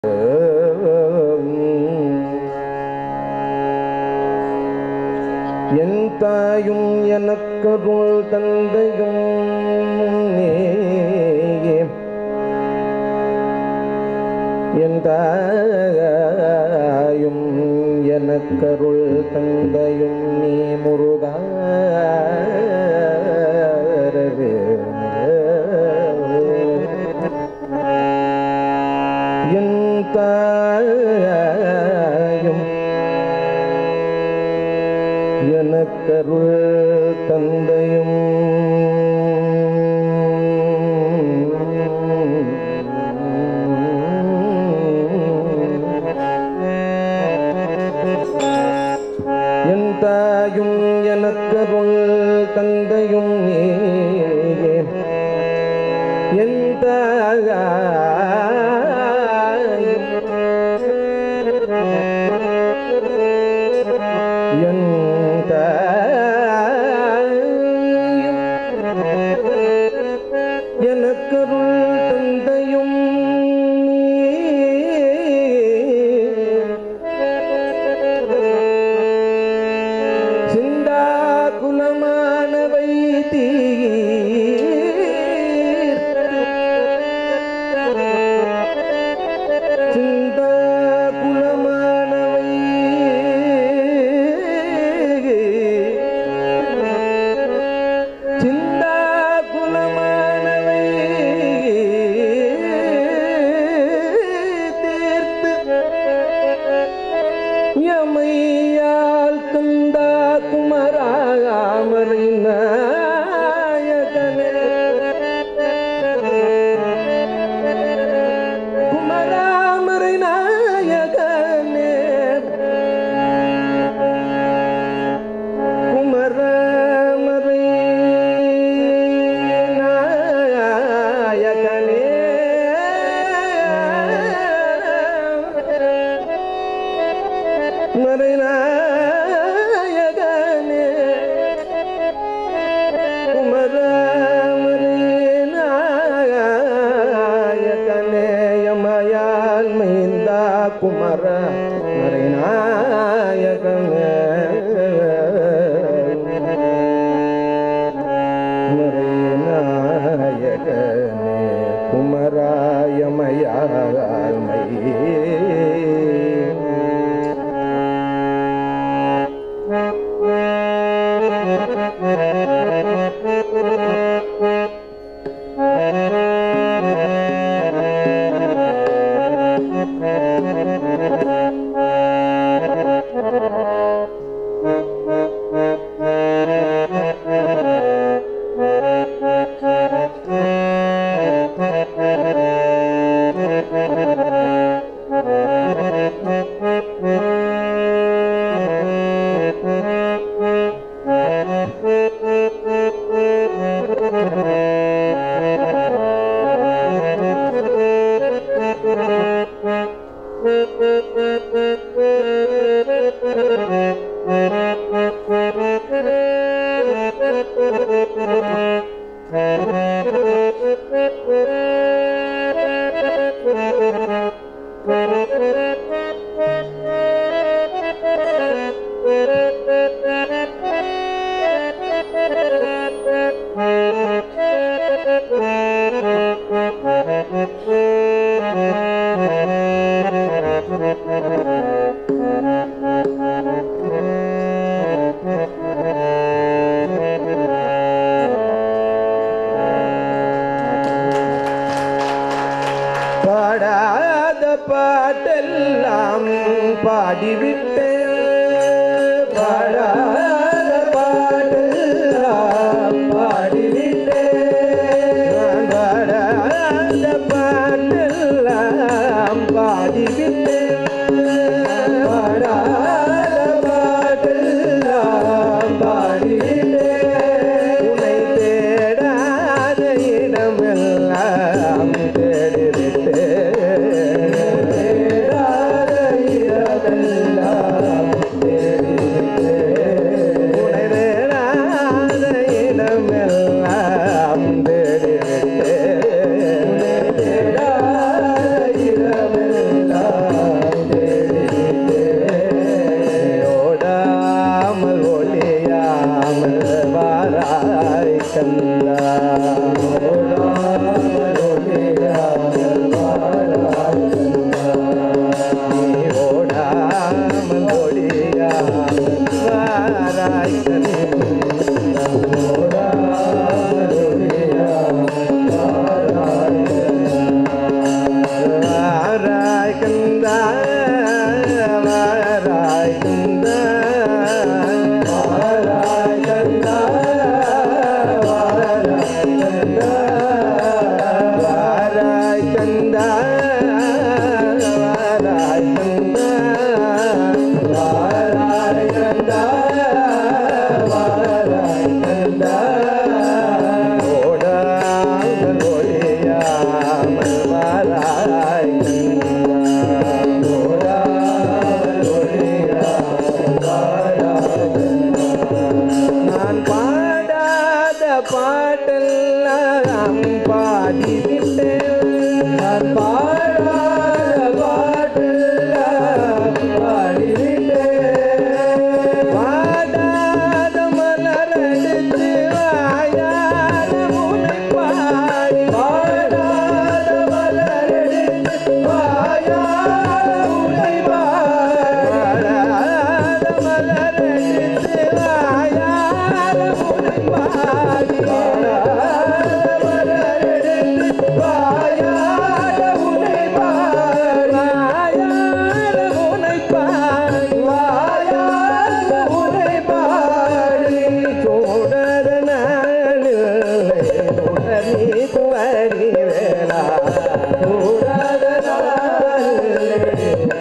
என் தாயும் எனக்கருள் தந்தையும் நீயே என் தாயும் எனக்கருள் தந்தையும் நீ முருகாரவே என் தாயும் எனக்கருள் தந்தையும் என் தாயும் எனக்கருள் தந்தையும் நீயே என் தாயும் என் தாயும் எனக்கருள் தந்தையும் சிந்தா குலமானவை சிந்தா குலமானவை சிந்தா குலமானவை தீர்த்து யமையால் கந்தா குமராமரை நாயகனே குமராமரை நாயகனே குமராமரை நாயகனே மறைநாயகனே குமரமரே நாயகனே யமயால் மைந்தா குமர மறைநாயகனே மறைநாயகனே குமராயமயால் மை பாடாத பாட்டெல்லாம் பாடிவிட்டேன் பாடாத பாட்டெல்லாம் பாடிவிட்டேன் பாடாத பாட்டெல்லாம் பாடிவிட்டேன் பாடாத பாட்டெல்லாம் பாடிவிட்டேன் உன்னை தேடாத இடமெல்லாம் தேடிவிட்டேன் தேடாத இடமெல்லாம் தேடிவிட்டேன் உன்னை தேடாத இடமெல்லாம் தேடிவிட்டேன் உன்னை தேடாத இடமெல்லாம் வாராய் கந்தா வாராய் கந்தா வாராய் கந்தா வாராய் கந்தா வாராய் கந்தா வாராய் கந்தா வாராய் கந்தா வாராய் கந்தா ஓடாமல் ஒழியாமல் வாராய் கந்தா ஓடாமல் ஒழியாமல் வாராய் கந்தா நான் பாடாத பாட்டெல்லாம் பாடிவிட்டேன் நான் பாடாத பாட்டெல்லாம் பாடிவிட்டேன் பாடாத மலரெடுத்து வாயார உனை பாடி பாடாத மலரெடுத்து வாயார உனை பாடாத மலரெடுத்து வாயார உனை பாடி பாடாத மலரெடுத்து வாயார உனை பாடி வாயார உனை பாடி வாயார உனை பாடி சோடர நாளில்லை உடனே குவரி வேளா சோடர நாளில்லை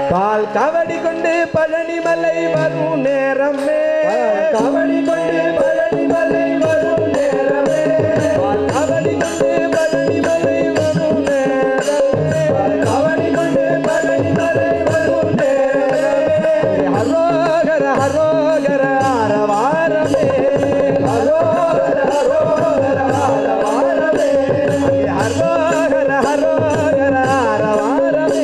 பால் கவடி கொண்டு பழனி மலை வரும் நேரமே கவடி கொண்டு பழனி மலை வரும் நேரமே பால் கவடி கொண்டு பழனி மலை வரும் நேரமே கவடி கொண்டு பழனி மலை வரும் நேரமே ஹரோகர ஹரோகர அரவாரமே ஹரோகர ஹரோகர அரவாரமே ஹரோகர ஹரோகர அரவாரமே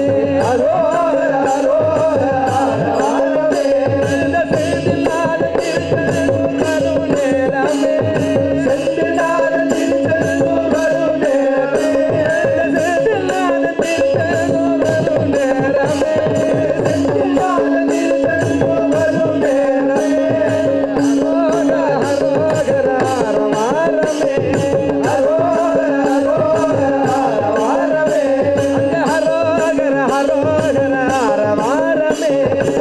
ஹரோகர ஹரோகர அரவாரமே இந்த செய்தினால திருச்செந்தூர் வரும் நேரமே செந்தினால திருச்செந்தூர் வரும் நேரமே இந்த செய்தினால திருச்செந்தூர் வரும் நேரமே செந்தினால திருச்செந்தூர் வரும் நேரமே ஹரோகர ஹரோகர அரவாரமே ஹரோகர ஹரோகர அரவாரமே அங்க ஹரோகர ஹரோகர அரவாரமே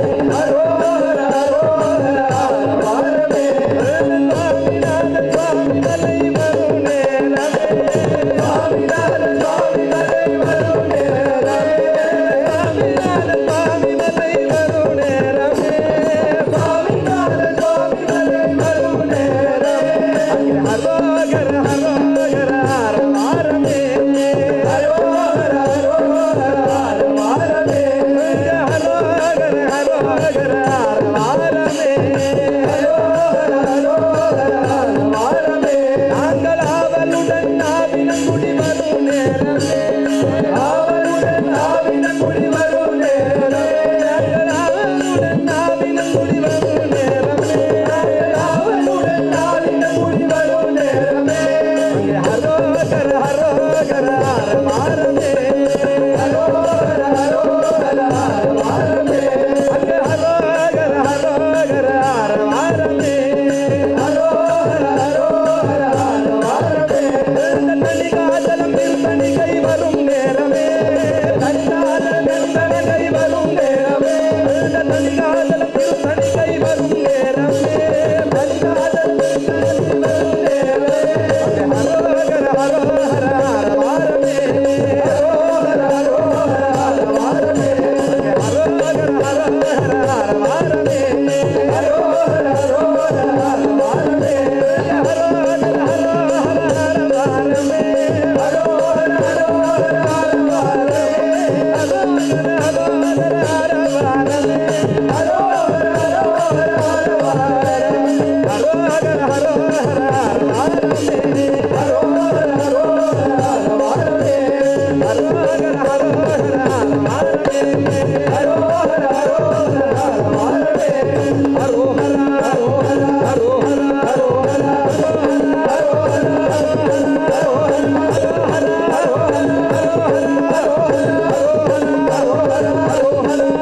ஹரோகர ஹரோகர அரவாரமே சுவாமிநாத சுவாமி மலை வரும் நேரமே சுவாமிநாத சுவாமி மலை வரும் நேரமே சுவாமிநாத சுவாமி மலை வரும் நேரமே சுவாமிநாத சுவாமி மலை வரும் நேரமே அங்கே ஹரோகர ஹரோகர அரவாரமே ஹரோகர ஹரோகர அரவாரமே ஹரோகர ஹரோகர அரவாரமே ஹரோகர ஹரோகர அரவாரமே நாங்கள் ஆவலுடன் நாவினங்குடி வரும் நேரமே ஆவலுடன் நாவினங்குடி வரும் நேரமே நாங்கள் ஆவலுடன் நாவினங்குடி வரும் நேரமே நாங்கள் ஆவலுடன் நாவினங்குடி வரும் நேரமே அங்கே ஹரோகர ஹரோகர அரவாரமே ஹரோகர ஹரோகர அரவாரமே அங்கே ஹரோகர ஹரோகர அரவாரமே ஹரோகர ஹரோகர அரவாரமே இந்த தனிகாதலம் தனிகை வரும் நேரமே தனிகாதலம் தனிகை வரும் நேரமே இந்த தனிகாதலம் தனிகை வரும் நேரமே தனிகாதலம் தனிகை வரும் நேரமே ஹரோகர ஹரோகர அரவாரமே ஹரோகர ஹரோகர அரவாரமே ஹரோகர ஹரோகர அரவாரமே ஹரோகர ஹரோகர அரவாரமே ஹரோகர ஹரோகர அரவாரமே ஹரோகர ஹரோகர அரவாரமே ஹரோகர ஹரோகர அரவாரமே ஹரோகர ஹரோகர அரவாரமே ஹரோகர ஹரோகர அரவாரமே ஹரோகர ஹரோகர அரவாரமே ஹரோகர ஹரோகர அரவாரமே ஹரோகர ஹரோகர அரவாரமே ஹரோகர ஹரோகர ஹரோகர ஹரோகர ஹரோகர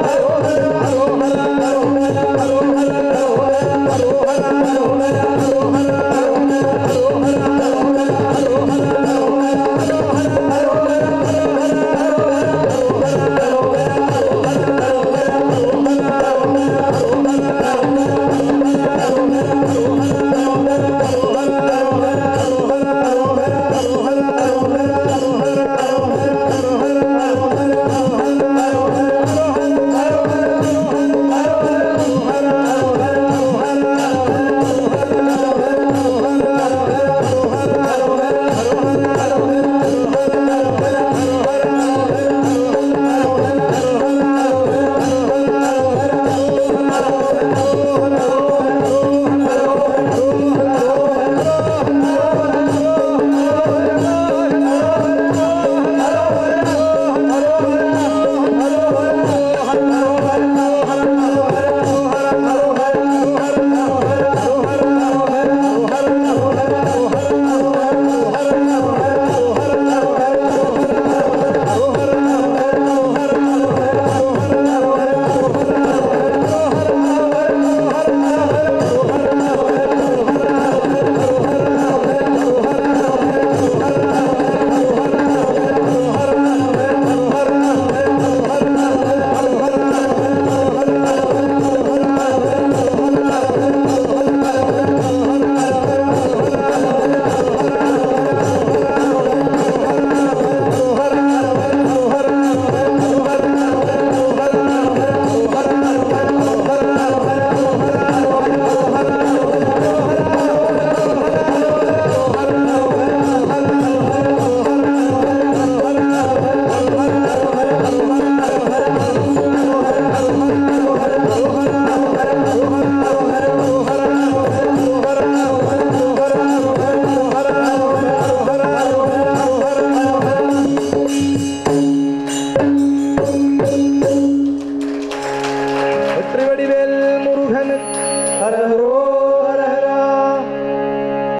முருகனுக்கு ஹர ஹர